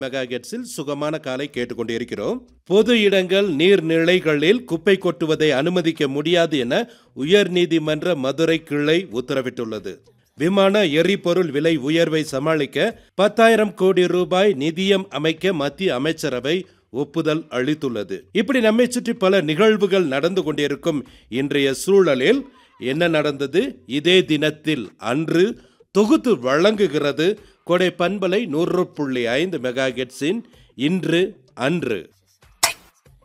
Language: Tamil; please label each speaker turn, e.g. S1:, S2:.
S1: மெகாகெட்ஸில் சுகமான காலை கேட்டுக்கொண்டிருக்கிறோம் பொது இடங்கள் நீர்நிலைகளில் குப்பை கொட்டுவதை அனுமதிக்க முடியாது என உயர்நீதிமன்ற மதுரை கிளை உத்தரவிட்டுள்ளது விமான எரிபொருள் விலை உயர்வை சமாளிக்க பத்தாயிரம் கோடி ரூபாய் நிதியம் அமைக்க மத்திய அமைச்சரவை ஒப்புதல் அளித்துள்ளது இப்படி நம்மை சுற்றி பல நிகழ்வுகள் நடந்து கொண்டிருக்கும் இன்றைய சூழலில் என்ன நடந்தது இதே தினத்தில் அன்று தொகுத்து வழங்குகிறது கொடை பண்பலை நூறு புள்ளி ஐந்து மெகா இன்று அன்று